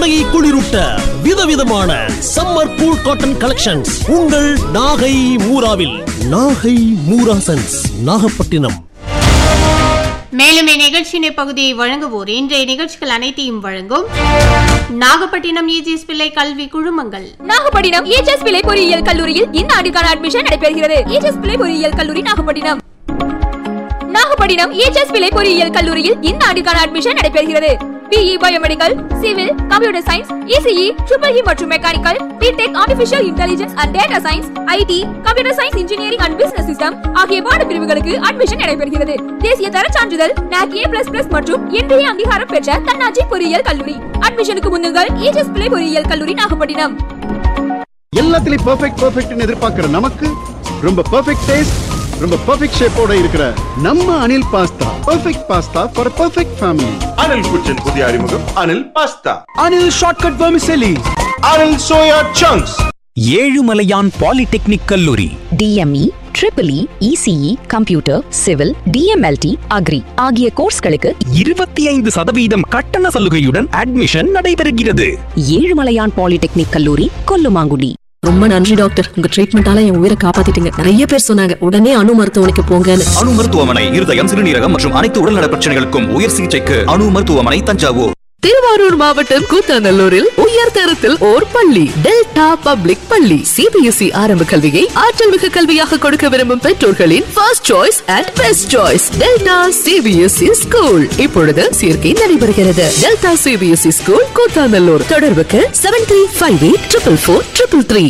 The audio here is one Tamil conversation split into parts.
தலையை குளிரூட்ட விதவிதமான சம்மர் கூல் காட்டன் கலெக்ஷன்ஸ் உங்கள் நாகை மூராவில் நாகை மூராசன்ஸ் நாகப்பட்டினம் மேலும் இந்நிகழ்ச்சியின் பகுதியை வழங்குவோர் இன்றைய நிகழ்ச்சிகள் அனைத்தையும் வழங்கும் நாகப்பட்டினம் இஜிஎஸ் பிள்ளை கல்வி குழுமங்கள் நாகப்பட்டினம் ஏஜஸ் பிள்ளை பொறியியல் கல்லூரியில் இந்த ஆண்டுக்கான அட்மிஷன் நடைபெறுகிறது ஏஜஸ் பிள்ளை பொறியியல் கல்லூரி நாகப்பட்டினம் நாகப்பட்டினம் ஏஜஸ் பிள்ளை பொறியியல் கல்லூரியில் இந்த ஆண்டுக்கான அட்மிஷன் நடைபெறுகிறது BE biomedical civil computer science ECE triple E மற்றும் mechanical BTech artificial intelligence and data science IT computer science engineering and business system ஆகிய பாட பிரிவுகளுக்கு அட்மிஷன் நடைபெறுகிறது தேசிய தர சான்றிதழ் NAC A++ மற்றும் இன்றைய அங்கீகாரம் பெற்ற தன்னாட்சி பொறியியல் கல்லூரி அட்மிஷனுக்கு முன்னுங்கள் ஏஜஸ் பிள்ளை பொறியியல் கல்லூரி நாகப்பட்டினம் எல்லாத்துலயும் பெர்ஃபெக்ட் பெர்ஃபெக்ட்னு எதிர்பார்க்கிற நமக்கு ரொம்ப பெர்ஃபெக்ட் டேஸ்ட் ரொம்ப பெர்ஃபெக்ட் ஷேப்போட இருக்கிற நம்ம Anil pasta perfect pasta for perfect family Anil kitchen புதிய அறிமுகம் Anil pasta Anil shortcut vermicelli Anil soya chunks Ezhumalaiyan polytechnic கல்லூரி DME triple E ECE computer civil DMLT agri ஆகிய கோர்ஸ்களுக்கு இருபத்தி ஐந்து சதவீதம் கட்டண சலுகையுடன் அட்மிஷன் நடைபெறுகிறது ஏழுமலையான் பாலிடெக்னிக் கல்லூரி கொல்லுமாங்குடி ரொம்ப நன்றி டாக்டர் உங்க ட்ரீட்மெண்டால என் உயிரை காப்பாத்திட்டீங்க நிறைய பேர் சொன்னாங்க உடனே அணு மருத்துவமனைக்கு போங்கன்னு அணு மருத்துவமனை இருதயம் சிறுநீரகம் மற்றும் அனைத்து உடல்நல பிரச்சனைகளுக்கும் உயர் சிகிச்சைக்கு அணு மருத்துவமனை தஞ்சாவூர் திருவாரூர் மாவட்டம் கூத்தாநல்லூரில் உயர் தரத்தில் ஓர் பள்ளி டெல்டா பப்ளிக் பள்ளி சிபிஎஸ்இ ஆரம்ப கல்வியை ஆற்றல் மிகு கல்வியாக கொடுக்க விரும்பும் பெற்றோர்களின் first choice and best choice Delta CBSE school இப்பொழுது சேர்க்கை நடைபெறுகிறது டெல்டா சிபிஎஸ்இ ஸ்கூல் கூத்தாநல்லூர் தொடர்புக்கு seven three five eight triple four triple three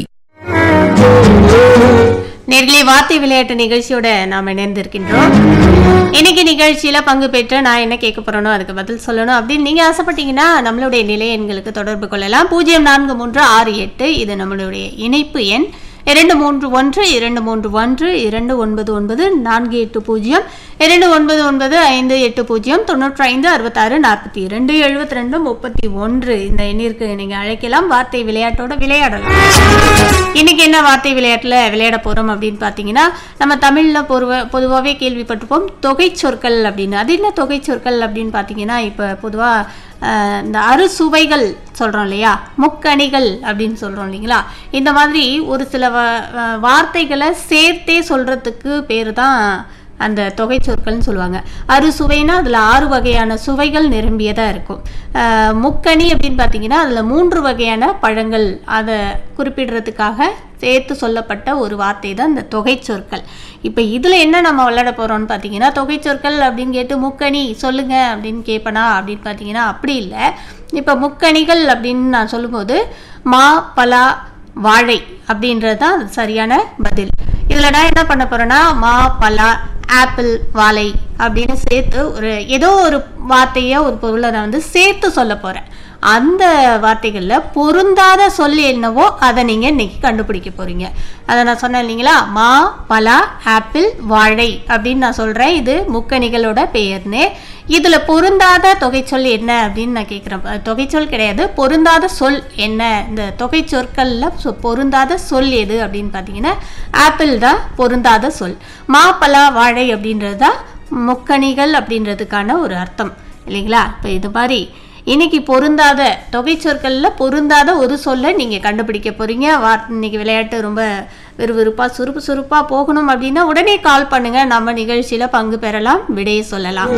நேர்களே வார்த்தை விளையாட்டு நிகழ்ச்சியோட நாம் இணைந்திருக்கின்றோம் இன்னைக்கு நிகழ்ச்சியில பங்கு பெற்று நான் என்ன கேட்க போறேனோ அதுக்கு பதில் சொல்லணும் அப்படின்னு நீங்க ஆசைப்பட்டீங்கன்னா நம்மளுடைய நிலை எண்களுக்கு தொடர்பு கொள்ளலாம் பூஜ்ஜியம் நான்கு மூன்று ஆறு எட்டு இது நம்மளுடைய இணைப்பு எண் இரண்டு மூன்று ஒன்று இரண்டு மூன்று ஒன்று இரண்டு ஒன்பது ஒன்பது நான்கு எட்டு பூஜ்ஜியம் இரண்டு ஒன்பது ஒன்பது ஐந்து எட்டு பூஜ்ஜியம் தொண்ணூற்றி ஐந்து அறுபத்தாறு நாற்பத்தி இரண்டு எழுபத்தி ரெண்டு முப்பத்தி ஒன்று இந்த எண்ணிற்கு நீங்க அழைக்கலாம் வார்த்தை விளையாட்டோட விளையாடலாம் இன்னைக்கு என்ன வார்த்தை விளையாட்டுல விளையாட போறோம் அப்படின்னு பாத்தீங்கன்னா நம்ம தமிழ்ல பொதுவா பொதுவாகவே கேள்விப்பட்டிருப்போம் தொகை சொற்கள் அப்படின்னு அது என்ன தொகை சொற்கள் அப்படின்னு பாத்தீங்கன்னா இப்ப பொதுவா அஹ், இந்த அறுசுவைகள் சொல்றோம் இல்லையா முக்கணிகள் அப்படின்னு சொல்றோம் இல்லைங்களா இந்த மாதிரி ஒரு சில வ- அஹ், வார்த்தைகளை சேர்த்தே சொல்றதுக்கு பேர் தான் அந்த தொகை சொற்கள்னு சொல்லுவாங்க அறுசுவைனா அதில் ஆறு வகையான சுவைகள் நிரம்பியதாக இருக்கும் அஹ், முக்கணி அப்படின்னு பார்த்தீங்கன்னா அதில் மூன்று வகையான பழங்கள் அதை குறிப்பிடுறதுக்காக சேர்த்து சொல்லப்பட்ட ஒரு வார்த்தை தான் இந்த தொகை சொற்கள் இப்போ இதில் என்ன நம்ம விளையாட போகிறோம்னு பார்த்தீங்கன்னா தொகை சொற்கள் அப்படின்னு கேட்டு முக்கணி சொல்லுங்க அப்படின்னு கேட்பனா அப்படின்னு பார்த்தீங்கன்னா அப்படி இல்லை இப்போ முக்கணிகள் அப்படின்னு நான் சொல்லும்போது மா பலா வாழை அப்படின்றது தான் அது சரியான பதில் இதில் நான் என்ன பண்ண போறேன்னா மா பலா ஆப்பிள் வாழை அப்படின்னு சேர்த்து ஒரு ஏதோ ஒரு வார்த்தையை ஒரு பொருளை நான் வந்து சேர்த்து சொல்ல போறேன் அந்த வார்த்தைகளில் பொருந்தாத சொல் என்னவோ அதை நீங்கள் இன்னைக்கு கண்டுபிடிக்க போறீங்க அதை நான் சொன்னேன் இல்லைங்களா மா பலா ஆப்பிள் வாழை அப்படின்னு நான் சொல்கிறேன் இது முக்கணிகளோட பெயர்னு இதில் பொருந்தாத தொகைச்சொல் என்ன அப்படின்னு நான் கேட்குறேன் தொகைச்சொல் கிடையாது பொருந்தாத சொல் என்ன இந்த தொகை சொற்களில் சொ- பொருந்தாத சொல் எது அப்படின்னு பார்த்தீங்கன்னா ஆப்பிள் தான் பொருந்தாத சொல் மா பலா வாழை அப்படின்றது தான் முக்கணிகள் அப்படின்றதுக்கான ஒரு அர்த்தம் இல்லைங்களா இப்போ இது மாதிரி இன்னைக்கு பொருந்தாத தொகை சொற்களில் பொருந்தாத ஒரு சொல்லை நீங்கள் கண்டுபிடிக்க போறீங்க வா இன்னைக்கு விளையாட்டு ரொம்ப விறுவிறுப்பாக சுறுப்பு சுறுப்பாக போகணும் அப்படின்னா உடனே கால் பண்ணுங்க நம்ம நிகழ்ச்சியில் பங்கு பெறலாம் விடையை சொல்லலாம்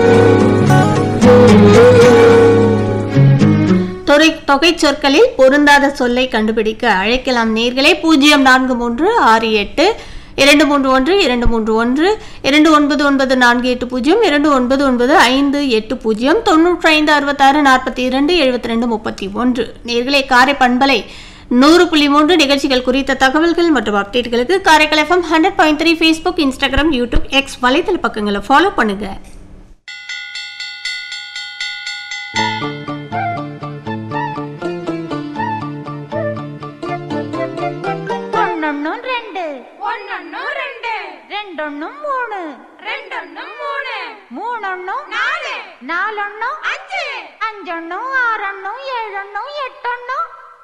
தொகை தொகை சொற்களில் பொருந்தாத சொல்லை கண்டுபிடிக்க அழைக்கலாம் நேர்களே பூஜ்ஜியம் நான்கு மூன்று ஆறு எட்டு இரண்டு மூன்று ஒன்று இரண்டு மூன்று ஒன்று இரண்டு ஒன்பது ஒன்பது நான்கு எட்டு பூஜ்ஜியம் இரண்டு ஒன்பது ஒன்பது ஐந்து எட்டு பூஜ்ஜியம் தொண்ணூற்றி ஐந்து அறுபத்தாறு நாற்பத்தி இரண்டு எழுபத்தி ரெண்டு முப்பத்தி ஒன்று நேர்களே காரை பண்பலை நூறு புள்ளி மூன்று நிகழ்ச்சிகள் குறித்த தகவல்கள் மற்றும் அப்டேட்களுக்கு Karaikal FM hundred point three Facebook Instagram YouTube X வலைத்தள பக்கங்களை ஃபாலோ பண்ணுங்க ஒன்னொன்னும் ரெண்டு ஒன்னொன்னும் ரெண்டு ரெண்டொன்னும் மூணு ரெண்டொன்னும் மூணு மூணொன்னும் நாலு நாலொன்னும் அஞ்சு அஞ்சொன்னும் ஆறொன்னும் ஏழொன்னும் எட்டொன்னும்